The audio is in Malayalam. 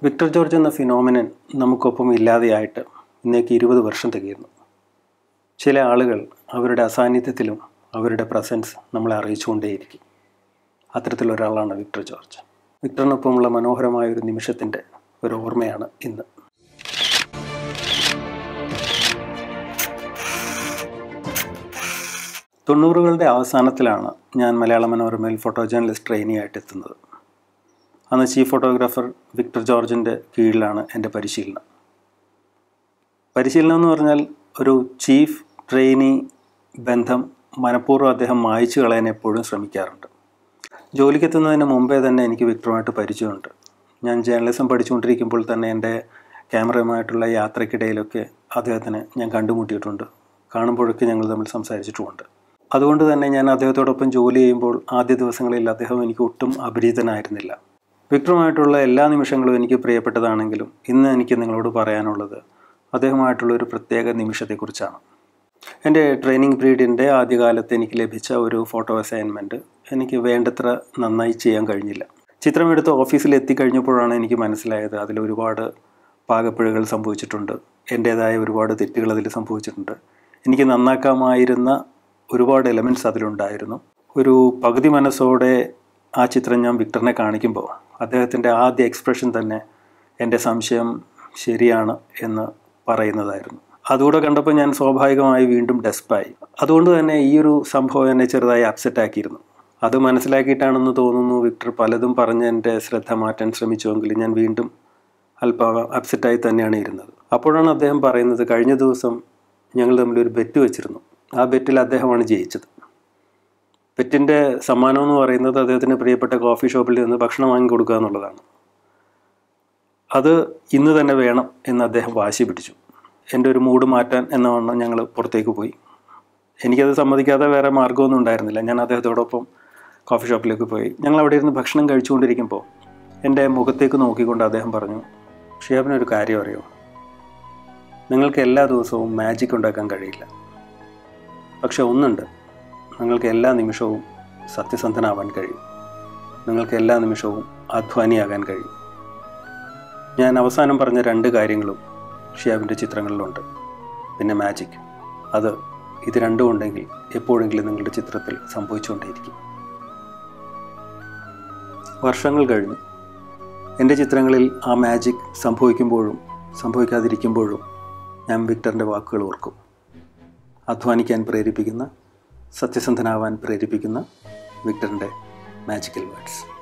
വിക്ടർ ജോർജ് എന്ന ഫിനോമിനൻ നമുക്കൊപ്പം ഇല്ലാതെയായിട്ട് ഇന്നേക്ക് ഇരുപത് വർഷം തികയുന്നു ചില ആളുകൾ അവരുടെ അസാന്നിധ്യത്തിലും അവരുടെ പ്രസൻസ് നമ്മളെ അറിയിച്ചുകൊണ്ടേയിരിക്കും അത്തരത്തിലൊരാളാണ് വിക്ടർ ജോർജ് വിക്ടറിനൊപ്പമുള്ള മനോഹരമായ ഒരു നിമിഷത്തിൻ്റെ ഒരു ഓർമ്മയാണ് ഇന്ന് തൊണ്ണൂറുകളുടെ അവസാനത്തിലാണ് ഞാൻ മലയാള മനോരമയിൽ ഫോട്ടോ ജേർണലിസ്റ്റ് ട്രെയിനിയായിട്ട് എത്തുന്നത് അന്ന് ചീഫ് ഫോട്ടോഗ്രാഫർ വിക്ടർ ജോർജിൻ്റെ കീഴിലാണ് എൻ്റെ പരിശീലനം പരിശീലനം എന്ന് പറഞ്ഞാൽ ഒരു ചീഫ് ട്രെയിനി ബന്ധം മനഃപൂർവ്വം അദ്ദേഹം മായ്ച്ചു കളയാൻ എപ്പോഴും ശ്രമിക്കാറുണ്ട് ജോലിക്കെത്തുന്നതിന് മുമ്പേ തന്നെ എനിക്ക് വിക്ടറുമായിട്ട് പരിചയമുണ്ട് ഞാൻ ജേർണലിസം പഠിച്ചുകൊണ്ടിരിക്കുമ്പോൾ തന്നെ എൻ്റെ ക്യാമറയുമായിട്ടുള്ള യാത്രക്കിടയിലൊക്കെ അദ്ദേഹത്തിന് ഞാൻ കണ്ടുമുട്ടിയിട്ടുണ്ട് കാണുമ്പോഴൊക്കെ ഞങ്ങൾ തമ്മിൽ സംസാരിച്ചിട്ടുമുണ്ട് അതുകൊണ്ട് തന്നെ ഞാൻ അദ്ദേഹത്തോടൊപ്പം ജോലി ചെയ്യുമ്പോൾ ആദ്യ ദിവസങ്ങളിൽ അദ്ദേഹം എനിക്ക് ഒട്ടും അപരിചിതനായിരുന്നില്ല വിക്ടറുമായിട്ടുള്ള എല്ലാ നിമിഷങ്ങളും എനിക്ക് പ്രിയപ്പെട്ടതാണെങ്കിലും ഇന്ന് എനിക്ക് നിങ്ങളോട് പറയാനുള്ളത് അദ്ദേഹമായിട്ടുള്ള ഒരു പ്രത്യേക നിമിഷത്തെക്കുറിച്ചാണ് എൻ്റെ ട്രെയിനിങ് പീരീഡിൻ്റെ ആദ്യകാലത്ത് എനിക്ക് ലഭിച്ച ഒരു ഫോട്ടോ അസൈൻമെൻറ്റ് എനിക്ക് വേണ്ടത്ര നന്നായി ചെയ്യാൻ കഴിഞ്ഞില്ല ചിത്രമെടുത്ത് ഓഫീസിൽ എത്തിക്കഴിഞ്ഞപ്പോഴാണ് എനിക്ക് മനസ്സിലായത് അതിൽ ഒരുപാട് പാകപ്പിഴകൾ സംഭവിച്ചിട്ടുണ്ട് എൻ്റേതായ ഒരുപാട് തെറ്റുകൾ അതിൽ സംഭവിച്ചിട്ടുണ്ട് എനിക്ക് നന്നാക്കാമായിരുന്ന ഒരുപാട് എലമെൻറ്റ്സ് അതിലുണ്ടായിരുന്നു ഒരു പകുതി മനസ്സോടെ ആ ചിത്രം ഞാൻ വിക്ടറിനെ കാണിക്കുമ്പോൾ അദ്ദേഹത്തിൻ്റെ ആദ്യ എക്സ്പ്രഷൻ തന്നെ എൻ്റെ സംശയം ശരിയാണ് എന്ന് പറയുന്നതായിരുന്നു അതുകൂടെ കണ്ടപ്പോൾ ഞാൻ സ്വാഭാവികമായി വീണ്ടും ഡെസ്പായി അതുകൊണ്ട് തന്നെ ഈ ഒരു സംഭവം എന്നെ ചെറുതായി അപ്സെറ്റ് ആക്കിയിരുന്നു അത് മനസ്സിലാക്കിയിട്ടാണെന്ന് തോന്നുന്നു വിക്ടർ പലതും പറഞ്ഞ് എൻ്റെ ശ്രദ്ധ മാറ്റാൻ ശ്രമിച്ചുവെങ്കിലും ഞാൻ വീണ്ടും അല്പം അപ്സെറ്റായി തന്നെയാണ് ഇരുന്നത് അപ്പോഴാണ് അദ്ദേഹം പറയുന്നത് കഴിഞ്ഞ ദിവസം ഞങ്ങൾ തമ്മിൽ ഒരു ബെറ്റ് വെച്ചിരുന്നു ആ ബെറ്റിൽ അദ്ദേഹമാണ് ജയിച്ചത് ബെറ്റിൻ്റെ സമ്മാനം എന്ന് പറയുന്നത് അദ്ദേഹത്തിന് പ്രിയപ്പെട്ട കോഫി ഷോപ്പിൽ നിന്ന് ഭക്ഷണം വാങ്ങി കൊടുക്കുക എന്നുള്ളതാണ് അത് ഇന്ന് തന്നെ വേണം എന്ന് അദ്ദേഹം വാശി പിടിച്ചു എൻ്റെ ഒരു മൂഡ് മാറ്റാൻ എന്ന വണ്ണം ഞങ്ങൾ പുറത്തേക്ക് പോയി എനിക്കത് സമ്മതിക്കാതെ വേറെ മാർഗ്ഗമൊന്നും ഉണ്ടായിരുന്നില്ല ഞാൻ അദ്ദേഹത്തോടൊപ്പം കോഫി ഷോപ്പിലേക്ക് പോയി ഞങ്ങൾ അവിടെ ഇരുന്ന് ഭക്ഷണം കഴിച്ചുകൊണ്ടിരിക്കുമ്പോൾ എൻ്റെ മുഖത്തേക്ക് നോക്കിക്കൊണ്ട് അദ്ദേഹം പറഞ്ഞു ഷിയാബിനൊരു കാര്യം അറിയോ നിങ്ങൾക്ക് എല്ലാ ദിവസവും മാജിക് ഉണ്ടാക്കാൻ കഴിയില്ല പക്ഷെ ഒന്നുണ്ട് നിങ്ങൾക്ക് എല്ലാ നിമിഷവും സത്യസന്ധനാവാൻ കഴിയും നിങ്ങൾക്ക് എല്ലാ നിമിഷവും അധ്വാനിയാകാൻ കഴിയും ഞാൻ അവസാനം പറഞ്ഞ രണ്ട് കാര്യങ്ങളും ഷിയാബിൻ്റെ ചിത്രങ്ങളിലുണ്ട് പിന്നെ മാജിക് അത് ഇത് രണ്ടും ഉണ്ടെങ്കിൽ എപ്പോഴെങ്കിലും നിങ്ങളുടെ ചിത്രത്തിൽ സംഭവിച്ചുകൊണ്ടേയിരിക്കും വർഷങ്ങൾ കഴിഞ്ഞു എൻ്റെ ചിത്രങ്ങളിൽ ആ മാജിക് സംഭവിക്കുമ്പോഴും സംഭവിക്കാതിരിക്കുമ്പോഴും ഞാൻ വിക്ടറിൻ്റെ വാക്കുകൾ ഓർക്കും അധ്വാനിക്കാൻ പ്രേരിപ്പിക്കുന്ന സത്യസന്ധനാവാൻ പ്രേരിപ്പിക്കുന്ന വിക്ടറിൻ്റെ മാജിക്കൽ വേർഡ്സ്